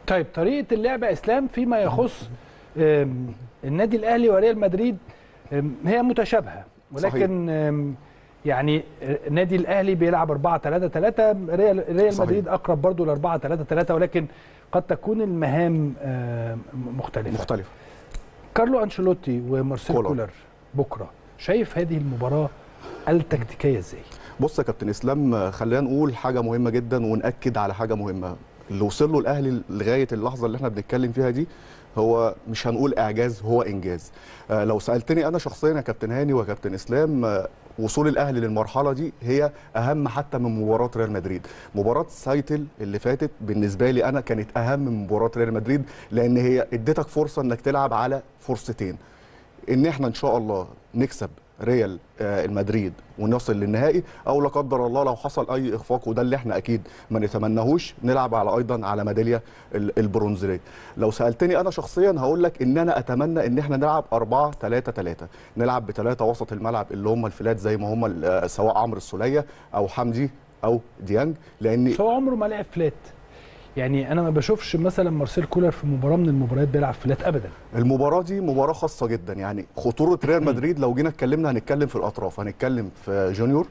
طيب طريقه اللعب يا اسلام فيما يخص آم، النادي الاهلي وريال مدريد آم، هي متشابهه ولكن آم، يعني النادي الاهلي بيلعب 4 3 3 ريال ريال صحيح. مدريد اقرب برضو ل 4 3 3 ولكن قد تكون المهام آم، مختلفه مختلف كارلو انشيلوتي ومارسيل كولر. كولر بكره شايف هذه المباراه التكتيكيه ازاي؟ بص يا كابتن اسلام خلينا نقول حاجه مهمه جدا وناكد على حاجه مهمه اللي وصل له الاهلي لغايه اللحظه اللي احنا بنتكلم فيها دي هو مش هنقول اعجاز هو انجاز آه لو سالتني انا شخصيا يا كابتن هاني وكابتن اسلام آه وصول الاهلي للمرحله دي هي اهم حتى من مباراه ريال مدريد مباراه سايتل اللي فاتت بالنسبه لي انا كانت اهم من مباراه ريال مدريد لان هي اديتك فرصه انك تلعب على فرصتين ان احنا ان شاء الله نكسب ريال آه، المدريد ونصل للنهائي او لا قدر الله لو حصل اي اخفاق وده اللي احنا اكيد ما نتمناهوش نلعب على ايضا على ميداليه ال- البرونزيه لو سالتني انا شخصيا هقول لك ان انا اتمنى ان احنا نلعب 4 3 3 نلعب بثلاثه وسط الملعب اللي هم الفلات زي ما هم ال- آه، سواء عمرو السوليه او حمدي او ديانج لان بس هو عمره ما لعب فلات يعني انا ما بشوفش مثلا مارسيل كولر في مباراه من المباريات بيلعب فلات ابدا المباراة دي مباراة خاصة جدا يعني خطورة ريال مدريد لو جينا اتكلمنا هنتكلم في الأطراف هنتكلم في جونيور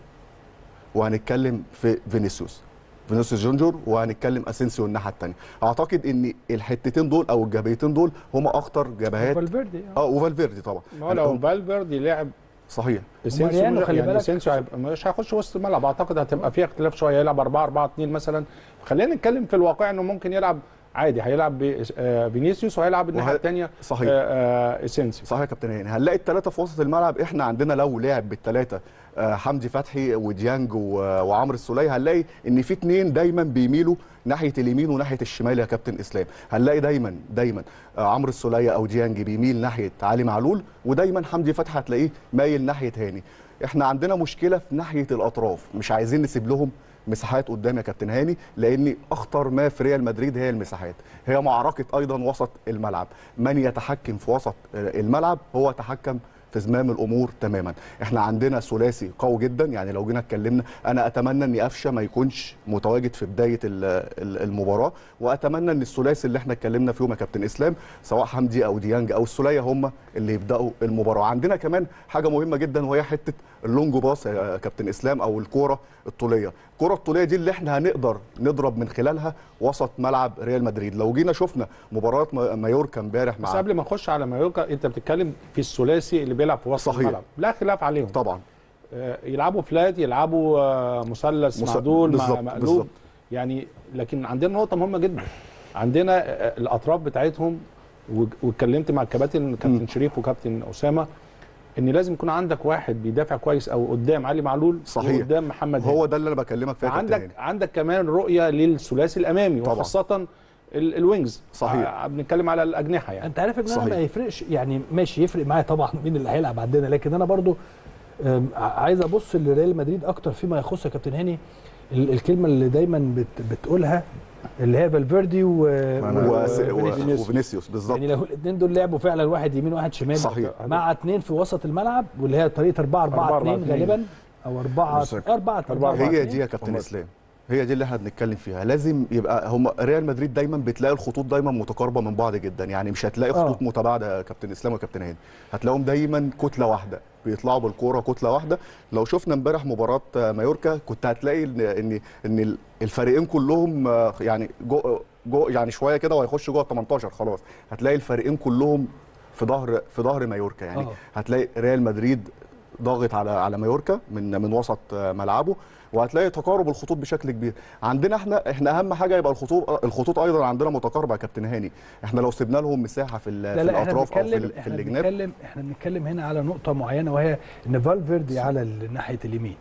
وهنتكلم في فينيسيوس فينيسيوس جونيور وهنتكلم اسينسيو الناحية الثانية أعتقد إن الحتتين دول أو الجبهتين دول هما أخطر جبهات فالفيردي اه وفالفيردي طبعا ما هو لو فالفيردي لعب صحيح اسينسيو ماريانو مش- خلي يعني بالك. اسينسيو هيبقى مش هيخش وسط الملعب اعتقد هتبقى فيها اختلاف شويه يلعب 4 4 2 مثلا خلينا نتكلم في الواقع انه ممكن يلعب عادي هيلعب ب- آه، فينيسيوس وهيلعب الناحيه وه- الثانيه صحيح. اسينسيو صحيح يا كابتن هاني هنلاقي الثلاثه في وسط الملعب احنا عندنا لو لعب بالثلاثه آه، حمدي فتحي وديانج و- وعمرو السوليه هنلاقي ان في اثنين دايما بيميلوا ناحيه اليمين وناحيه الشمال يا كابتن اسلام هنلاقي دايما دايما آه، عمرو السوليه او ديانج بيميل ناحيه علي معلول ودايما حمدي فتحي هتلاقيه مايل ناحيه هاني احنا عندنا مشكله في ناحيه الاطراف مش عايزين نسيب لهم مساحات قدام يا كابتن هاني لان اخطر ما في ريال مدريد هي المساحات هي معركه ايضا وسط الملعب من يتحكم في وسط آه، الملعب هو تحكم في زمام الامور تماما احنا عندنا ثلاثي قوي جدا يعني لو جينا اتكلمنا انا اتمنى ان قفشه ما يكونش متواجد في بدايه ال- ال- المباراه واتمنى ان الثلاثي اللي احنا اتكلمنا فيهم يا كابتن اسلام سواء حمدي او ديانج او السوليه هم اللي يبداوا المباراه عندنا كمان حاجه مهمه جدا وهي حته اللونج باص يا كابتن اسلام او الكوره الطوليه الكوره الطوليه دي اللي احنا هنقدر نضرب من خلالها وسط ملعب ريال مدريد لو جينا شفنا مباراه ما- مايوركا امبارح بس مع قبل ما نخش على مايوركا انت بتتكلم في الثلاثي اللي بيلعب في وسط صحيح. الملعب لا خلاف عليهم طبعا آه، يلعبوا فلات يلعبوا آه، مثلث مس- معدول مع بالظبط، مقلوب بالظبط. يعني لكن عندنا نقطه مهمه جدا عندنا آه، الاطراف بتاعتهم و- واتكلمت مع الكباتن كابتن شريف وكابتن اسامه ان لازم يكون عندك واحد بيدافع كويس او قدام علي معلول صحيح. وقدام محمد هو ده اللي انا بكلمك فيه يا كابتن عندك هاني. عندك كمان رؤيه للثلاثي الامامي طبعا. وخاصه ال- الوينجز صحيح. آه، بنتكلم على الاجنحه يعني انت عارف ان انا صحيح. ما يفرقش يعني ماشي يفرق معايا طبعا مين اللي هيلعب عندنا لكن انا برضو أم، ع- عايز ابص لريال مدريد اكتر فيما يخص يا كابتن هاني ال- الكلمه اللي دايما بت بتقولها اللي هي فالفيردي و... أنا- و- وفينيسيوس. و- وفينيسيوس بالظبط يعني لو الاثنين دول لعبوا فعلا واحد يمين واحد شمال صحيح. مع اثنين في وسط الملعب واللي هي طريقه 4 4 4 2 2. غالبا او 4 بالظبط. 4 4 هي دي يا كابتن هم- اسلام هي دي اللي احنا بنتكلم فيها لازم يبقى هم ريال مدريد دايما بتلاقي الخطوط دايما متقاربه من بعض جدا يعني مش هتلاقي آه. خطوط متباعده يا كابتن اسلام وكابتن هاني هتلاقيهم دايما كتله واحده بيطلعوا بالكوره كتله واحده لو شفنا امبارح مباراه آه، مايوركا كنت هتلاقي ان ان ان الفريقين كلهم آه، يعني جو جو يعني شويه كده وهيخشوا جوه ال 18 خلاص هتلاقي الفريقين كلهم في ظهر في ظهر مايوركا يعني آه. هتلاقي ريال مدريد ضاغط على على مايوركا من من وسط آه، ملعبه وهتلاقي تقارب الخطوط بشكل كبير عندنا احنا احنا اهم حاجه يبقى الخطوط الخطوط ايضا عندنا متقاربه يا كابتن هاني احنا لو سيبنا لهم مساحه في, ال- لا في لا احنا الاطراف او في, بنتكلم ال- في احنا الجناب بنتكلم احنا بنتكلم هنا على نقطه معينه وهي ان فالفيردي على ال- ناحيه اليمين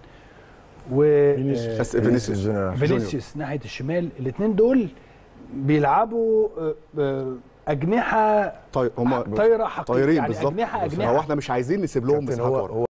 و فينيسيوس. بس فينيسيوس جونيور. فينيسيوس ناحيه الشمال الاثنين دول بيلعبوا آه، آه، اجنحه طيب هم طايره حقيقيه طايرين يعني بالظبط اجنحه بس اجنحه هو احنا مش عايزين نسيب لهم كابتن مساحات هو ورا هو